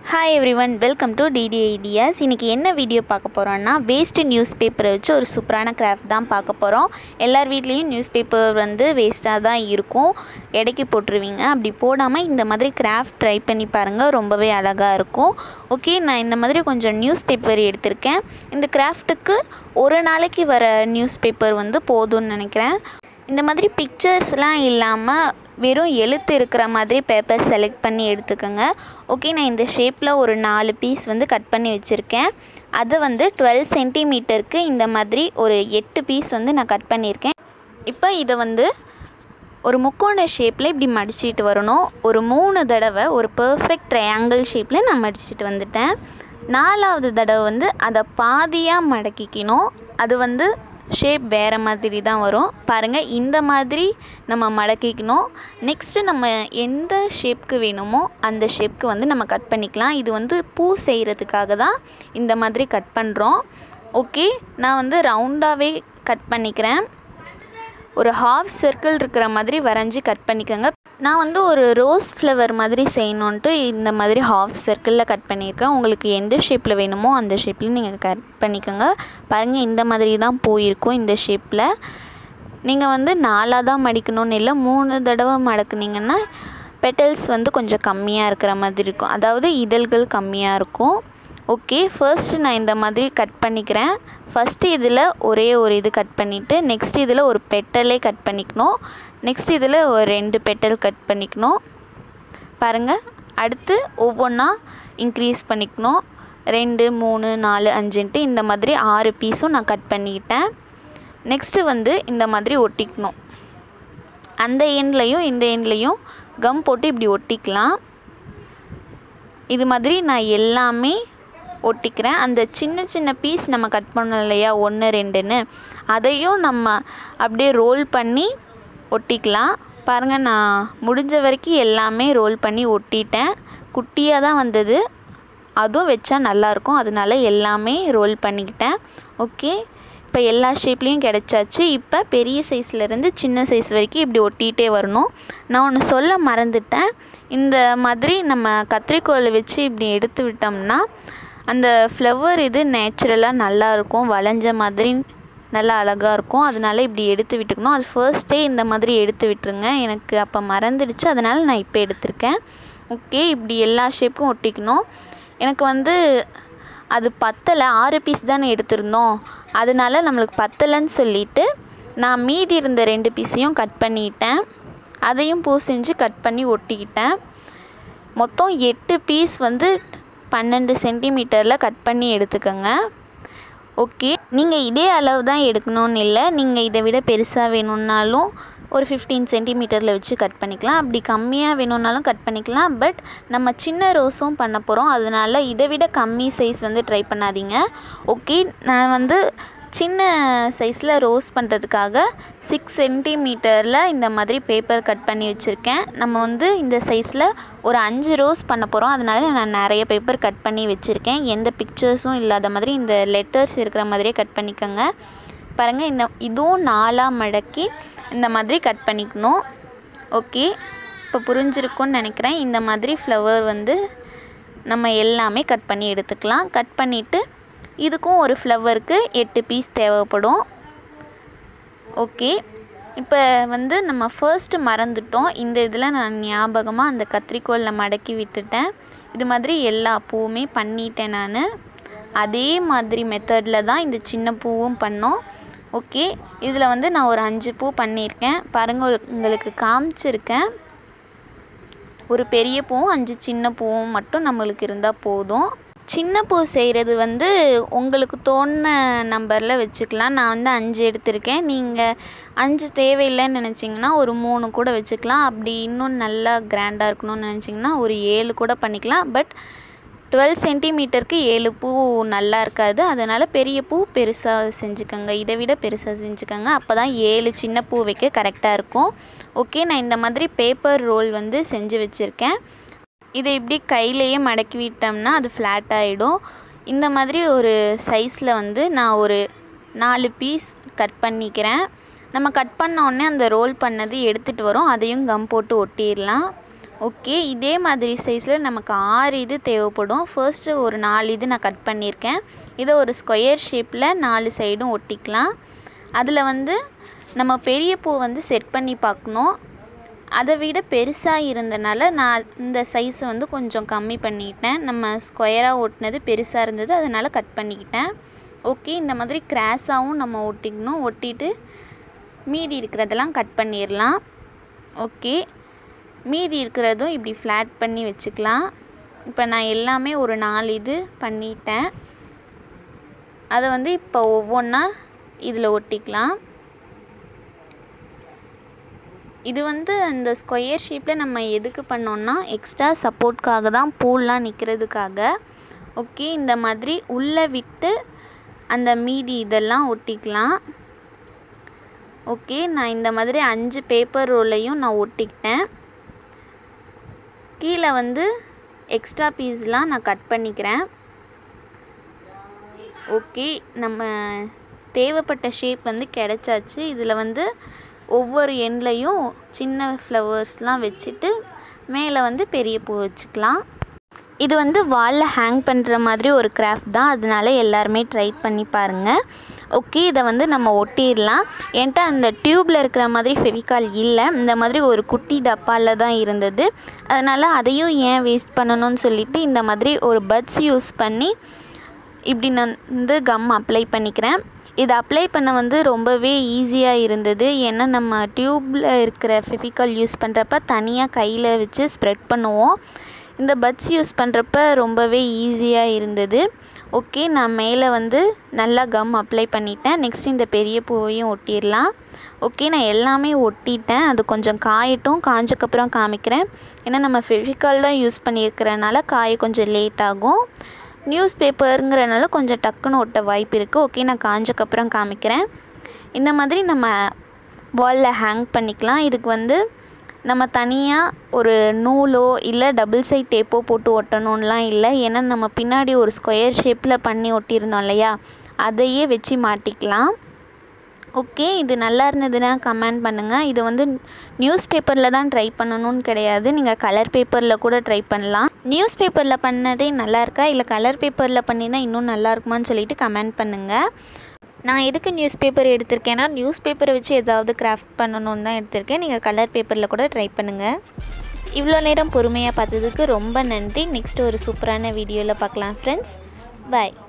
hi everyone welcome to DD ideas இன்றைக்கி என்ன video பார்க்க போகிறோன்னா வேஸ்ட்டு நியூஸ் பேப்பரை வச்சு ஒரு சூப்பரான கிராஃப்ட் தான் பார்க்க போகிறோம் எல்லார் வீட்லேயும் நியூஸ் பேப்பர் வந்து வேஸ்ட்டாக தான் இருக்கும் எடைக்கு போட்டுருவீங்க அப்படி போடாமல் இந்த மாதிரி கிராஃப்ட் ட்ரை பண்ணி பாருங்கள் ரொம்பவே அழகாக இருக்கும் ஓகே நான் இந்த மாதிரி கொஞ்சம் நியூஸ் பேப்பர் எடுத்திருக்கேன் இந்த கிராஃப்ட்டுக்கு ஒரு நாளைக்கு வர நியூஸ் பேப்பர் வந்து போதும்னு நினைக்கிறேன் இந்த மாதிரி பிக்சர்ஸ்லாம் இல்லாமல் வெறும் எழுத்து இருக்கிற மாதிரி பேப்பர் செலக்ட் பண்ணி எடுத்துக்கோங்க ஓகே நான் இந்த ஷேப்பில் ஒரு நாலு பீஸ் வந்து கட் பண்ணி வச்சுருக்கேன் அது வந்து டுவெல் சென்டிமீட்டருக்கு இந்த மாதிரி ஒரு எட்டு பீஸ் வந்து நான் கட் பண்ணியிருக்கேன் இப்போ இதை வந்து ஒரு முக்கோண ஷேப்பில் இப்படி மடிச்சிட்டு வரணும் ஒரு மூணு தடவை ஒரு பர்ஃபெக்ட் ட்ரையாங்கிள் ஷேப்பில் நான் மடிச்சிட்டு வந்துட்டேன் நாலாவது தடவை வந்து அதை பாதியாக மடக்கிக்கணும் அது வந்து ஷேப் வேறு மாதிரி தான் வரும் பாருங்கள் இந்த மாதிரி நம்ம மடக்கிக்கணும் நெக்ஸ்ட்டு நம்ம எந்த ஷேப்க்கு வேணுமோ அந்த ஷேப்க்கு வந்து நம்ம கட் பண்ணிக்கலாம் இது வந்து பூ செய்கிறதுக்காக தான் இந்த மாதிரி கட் பண்ணுறோம் ஓகே நான் வந்து ரவுண்டாகவே கட் பண்ணிக்கிறேன் ஒரு ஹாஃப் சர்க்கிள் இருக்கிற மாதிரி வரைஞ்சி கட் பண்ணிக்கோங்க நான் வந்து ஒரு ரோஸ் ஃப்ளவர் மாதிரி செய்யணுன்ட்டு இந்த மாதிரி ஹாஃப் சர்க்கிளில் கட் பண்ணியிருக்கேன் உங்களுக்கு எந்த ஷேப்பில் வேணுமோ அந்த ஷேப்பில் நீங்கள் கட் பண்ணிக்கோங்க பாருங்கள் இந்த மாதிரி தான் போயிருக்கும் இந்த ஷேப்பில் நீங்கள் வந்து நாலாக தான் மடிக்கணும்னு இல்லை மூணு தடவை மடக்குனீங்கன்னா பெட்டல்ஸ் வந்து கொஞ்சம் கம்மியாக இருக்கிற மாதிரி இருக்கும் அதாவது இதழ்கள் கம்மியாக இருக்கும் ஓகே ஃபர்ஸ்ட்டு நான் இந்த மாதிரி கட் பண்ணிக்கிறேன் ஃபஸ்ட்டு இதில் ஒரே ஒரு இது கட் பண்ணிவிட்டு நெக்ஸ்ட் இதில் ஒரு பெட்டலே கட் பண்ணிக்கணும் நெக்ஸ்ட் இதில் ஒரு ரெண்டு பெட்டல் கட் பண்ணிக்கணும் பாருங்கள் அடுத்து ஒவ்வொன்றா இன்க்ரீஸ் பண்ணிக்கணும் ரெண்டு மூணு நாலு அஞ்சுன்ட்டு இந்த மாதிரி ஆறு பீஸும் நான் கட் பண்ணிக்கிட்டேன் நெக்ஸ்ட்டு வந்து இந்த மாதிரி ஒட்டிக்கணும் அந்த எண்ட்லேயும் இந்த எண்ட்லேயும் கம் போட்டு இப்படி ஒட்டிக்கலாம் இது மாதிரி நான் எல்லாமே ஒட்டிக்கிறேன் அந்த சின்ன சின்ன பீஸ் நம்ம கட் பண்ணோம் இல்லையா ஒன்று ரெண்டுன்னு அதையும் நம்ம அப்படியே ரோல் பண்ணி ஒட்டிக்கலாம் பாருங்கள் நான் முடிஞ்ச வரைக்கும் எல்லாமே ரோல் பண்ணி ஒட்டிட்டேன் குட்டியாக தான் வந்தது அதுவும் வச்சா நல்லாயிருக்கும் அதனால எல்லாமே ரோல் பண்ணிக்கிட்டேன் ஓகே இப்போ எல்லா ஷேப்லேயும் கிடச்சாச்சு இப்போ பெரிய சைஸ்லேருந்து சின்ன சைஸ் வரைக்கும் இப்படி ஒட்டிகிட்டே வரணும் நான் ஒன்று சொல்ல மறந்துட்டேன் இந்த மாதிரி நம்ம கத்திரிக்கோலை வச்சு இப்படி எடுத்து விட்டோம்னா அந்த ஃப்ளவர் இது நேச்சுரலாக நல்லாயிருக்கும் வளைஞ்ச மாதிரி நல்லா அழகாக இருக்கும் அதனால இப்படி எடுத்து விட்டுக்கணும் அது ஃபர்ஸ்ட்டே இந்த மாதிரி எடுத்து விட்டுருங்க எனக்கு அப்போ மறந்துடுச்சு அதனால் நான் இப்போ எடுத்திருக்கேன் ஓகே இப்படி எல்லா ஷேப்பும் ஒட்டிக்கணும் எனக்கு வந்து அது பத்தலை ஆறு பீஸ் தானே எடுத்திருந்தோம் அதனால நம்மளுக்கு பத்தலைன்னு சொல்லிவிட்டு நான் மீதி இருந்த ரெண்டு பீஸையும் கட் பண்ணிக்கிட்டேன் அதையும் பூ செஞ்சு கட் பண்ணி ஒட்டிக்கிட்டேன் மொத்தம் எட்டு பீஸ் வந்து பன்னெண்டு சென்டிமீட்டரில் கட் பண்ணி எடுத்துக்கோங்க ஓகே நீங்கள் இதே அளவு தான் எடுக்கணும்னு இல்லை நீங்கள் இதை விட பெருசாக வேணும்னாலும் ஒரு ஃபிஃப்டீன் சென்டிமீட்டரில் வச்சு கட் பண்ணிக்கலாம் அப்படி கம்மியாக வேணும்னாலும் கட் பண்ணிக்கலாம் பட் நம்ம சின்ன ரோஸும் பண்ண போகிறோம் அதனால் இதை விட கம்மி சைஸ் வந்து ட்ரை பண்ணாதீங்க ஓகே நான் வந்து சின்ன சைஸில் ரோஸ் பண்ணுறதுக்காக சிக்ஸ் சென்டிமீட்டரில் இந்த மாதிரி பேப்பர் கட் பண்ணி வச்சுருக்கேன் நம்ம வந்து இந்த சைஸில் ஒரு அஞ்சு ரோஸ் பண்ண போகிறோம் அதனால நான் நிறைய பேப்பர் கட் பண்ணி வச்சுருக்கேன் எந்த பிக்சர்ஸும் இல்லாத மாதிரி இந்த லெட்டர்ஸ் இருக்கிற மாதிரியே கட் பண்ணிக்கோங்க பாருங்கள் இந்த இதுவும் நாலாக மடக்கி இந்த மாதிரி கட் பண்ணிக்கணும் ஓகே இப்போ புரிஞ்சிருக்கும்னு நினைக்கிறேன் இந்த மாதிரி ஃப்ளவர் வந்து நம்ம எல்லாமே கட் பண்ணி எடுத்துக்கலாம் கட் பண்ணிவிட்டு இதுக்கும் ஒரு ஃப்ளவருக்கு எட்டு பீஸ் தேவைப்படும் ஓகே இப்போ வந்து நம்ம ஃபர்ஸ்ட்டு மறந்துட்டோம் இந்த இதில் நான் ஞாபகமாக அந்த கத்திரிக்கோலில் மடக்கி விட்டுட்டேன் இது மாதிரி எல்லா பூவுமே பண்ணிட்டேன் நான் அதே மாதிரி மெத்தடில் தான் இந்த சின்ன பூவும் பண்ணோம் ஓகே இதில் வந்து நான் ஒரு அஞ்சு பூ பண்ணியிருக்கேன் பாருங்கள் உங்களுக்கு காமிச்சிருக்கேன் ஒரு பெரிய பூவும் அஞ்சு சின்ன பூவும் மட்டும் நம்மளுக்கு இருந்தால் போதும் சின்ன பூ செய்கிறது வந்து உங்களுக்கு தோணுன நம்பரில் வச்சுக்கலாம் நான் வந்து அஞ்சு எடுத்திருக்கேன் நீங்கள் அஞ்சு தேவையில்லைன்னு நினச்சிங்கன்னா ஒரு மூணு கூட வச்சுக்கலாம் அப்படி இன்னும் நல்லா கிராண்டாக இருக்கணும்னு நினச்சிங்கன்னா ஒரு ஏழு கூட பண்ணிக்கலாம் பட் டுவெல் சென்டிமீட்டருக்கு ஏழு பூ நல்லா இருக்காது அதனால் பெரிய பூ பெருசாக செஞ்சுக்கோங்க இதை விட பெருசாக செஞ்சுக்கோங்க அப்போ தான் ஏழு சின்ன பூ வைக்க கரெக்டாக இருக்கும் ஓகே நான் இந்த மாதிரி பேப்பர் ரோல் வந்து செஞ்சு வச்சுருக்கேன் இதை இப்படி கையிலையே மடக்கி விட்டோம்னா அது ஃப்ளாட் ஆகிடும் இந்த மாதிரி ஒரு சைஸில் வந்து நான் ஒரு நாலு பீஸ் கட் பண்ணிக்கிறேன் நம்ம கட் பண்ண உடனே அந்த ரோல் பண்ணது எடுத்துகிட்டு வரோம் அதையும் கம் போட்டு ஒட்டிடலாம் ஓகே இதே மாதிரி சைஸில் நமக்கு ஆறு இது தேவைப்படும் ஃபர்ஸ்ட்டு ஒரு நாலு இது நான் கட் பண்ணியிருக்கேன் இதை ஒரு ஸ்கொயர் ஷேப்பில் நாலு சைடும் ஒட்டிக்கலாம் அதில் வந்து நம்ம பெரிய பூ வந்து செட் பண்ணி பார்க்கணும் அதை விட பெருசாக இருந்தனால நான் இந்த சைஸை வந்து கொஞ்சம் கம்மி பண்ணிக்கிட்டேன் நம்ம ஸ்கொயராக ஒட்டினது பெருசாக இருந்தது அதனால் கட் பண்ணிக்கிட்டேன் ஓகே இந்த மாதிரி கிராஸாகவும் நம்ம ஒட்டிக்கணும் ஒட்டிட்டு மீதி இருக்கிறதெல்லாம் கட் பண்ணிடலாம் ஓகே மீதி இருக்கிறதும் இப்படி ஃப்ளாட் பண்ணி வச்சுக்கலாம் இப்போ நான் எல்லாமே ஒரு நாலு இது பண்ணிட்டேன் அதை வந்து இப்போ ஒவ்வொன்றா இதில் ஒட்டிக்கலாம் இது வந்து அந்த ஸ்கொயர் ஷேப்பில் நம்ம எதுக்கு பண்ணோன்னா எக்ஸ்ட்ரா சப்போர்ட்காக தான் பூல்லாம் நிற்கிறதுக்காக ஓகே இந்த மாதிரி உள்ளே விட்டு அந்த மீதி இதெல்லாம் ஒட்டிக்கலாம் ஓகே நான் இந்த மாதிரி அஞ்சு பேப்பர் ரோலையும் நான் ஒட்டிக்கிட்டேன் கீழே வந்து எக்ஸ்ட்ரா பீஸ்லாம் நான் கட் பண்ணிக்கிறேன் ஓகே நம்ம தேவைப்பட்ட ஷேப் வந்து கிடச்சாச்சு இதில் வந்து ஒவ்வொரு எண்ட்லையும் சின்ன ஃப்ளவர்ஸ்லாம் வச்சுட்டு மேலே வந்து பெரிய பூ வச்சுக்கலாம் இது வந்து வாலில் ஹேங் பண்ணுற மாதிரி ஒரு கிராஃப்ட் தான் அதனால எல்லாருமே ட்ரை பண்ணி பாருங்கள் ஓகே இதை வந்து நம்ம ஒட்டிடலாம் என்கிட்ட அந்த டியூப்பில் இருக்கிற மாதிரி ஃபெவிகால் இல்லை இந்த மாதிரி ஒரு குட்டி டப்பாவில் தான் இருந்தது அதனால் அதையும் ஏன் வேஸ்ட் பண்ணணும்னு சொல்லிட்டு இந்த மாதிரி ஒரு பட்ஸ் யூஸ் பண்ணி இப்படி நான் வந்து கம் அப்ளை பண்ணிக்கிறேன் இது அப்ளை பண்ண வந்து ரொம்பவே ஈஸியாக இருந்தது ஏன்னா நம்ம டியூப்பில் இருக்கிற ஃபெவிகால் யூஸ் பண்ணுறப்ப தனியாக கையில் வச்சு ஸ்ப்ரெட் பண்ணுவோம் இந்த பட்ஸ் யூஸ் பண்ணுறப்ப ரொம்பவே ஈஸியாக இருந்தது ஓகே நான் மேலே வந்து நல்லா கம் அப்ளை பண்ணிட்டேன் நெக்ஸ்ட் இந்த பெரிய பூவையும் ஒட்டிடலாம் ஓகே நான் எல்லாமே ஒட்டிட்டேன் அது கொஞ்சம் காயட்டும் காஞ்சக்கப்புறம் காமிக்கிறேன் ஏன்னா நம்ம ஃபெவிகால் தான் யூஸ் பண்ணியிருக்கிறனால காய கொஞ்சம் லேட் ஆகும் நியூஸ் பேப்பருங்கிறனால கொஞ்சம் டக்குன்னு ஒட்ட வாய்ப்பு இருக்குது ஓகே நான் காஞ்சக்கப்புறம் காமிக்கிறேன் இந்த மாதிரி நம்ம வாலில் ஹேங் பண்ணிக்கலாம் இதுக்கு வந்து நம்ம தனியாக ஒரு நூலோ இல்லை டபுள் சைட் டேப்போ போட்டு ஒட்டணும்லாம் இல்லை ஏன்னா நம்ம பின்னாடி ஒரு ஸ்கொயர் ஷேப்பில் பண்ணி ஒட்டியிருந்தோம் இல்லையா அதையே வச்சு மாட்டிக்கலாம் ஓகே இது நல்லா இருந்ததுன்னா கமெண்ட் பண்ணுங்கள் இது வந்து நியூஸ் பேப்பரில் தான் ட்ரை பண்ணணும்னு கிடையாது நீங்கள் கலர் பேப்பரில் கூட ட்ரை பண்ணலாம் நியூஸ் பேப்பரில் பண்ணதே நல்லா இருக்கா இல்லை கலர் பேப்பரில் பண்ணி தான் இன்னும் நல்லா இருக்குமான்னு சொல்லிட்டு கமெண்ட் பண்ணுங்கள் நான் எதுக்கு நியூஸ் பேப்பர் எடுத்திருக்கேன்னா நியூஸ் பேப்பரை வச்சு ஏதாவது கிராஃப்ட் பண்ணணுன்னு தான் எடுத்திருக்கேன் நீங்கள் கலர் பேப்பரில் கூட ட்ரை பண்ணுங்கள் இவ்வளோ நேரம் பொறுமையாக பார்த்ததுக்கு ரொம்ப நன்றி நெக்ஸ்ட் ஒரு சூப்பரான வீடியோவில் பார்க்கலாம் ஃப்ரெண்ட்ஸ் பாய்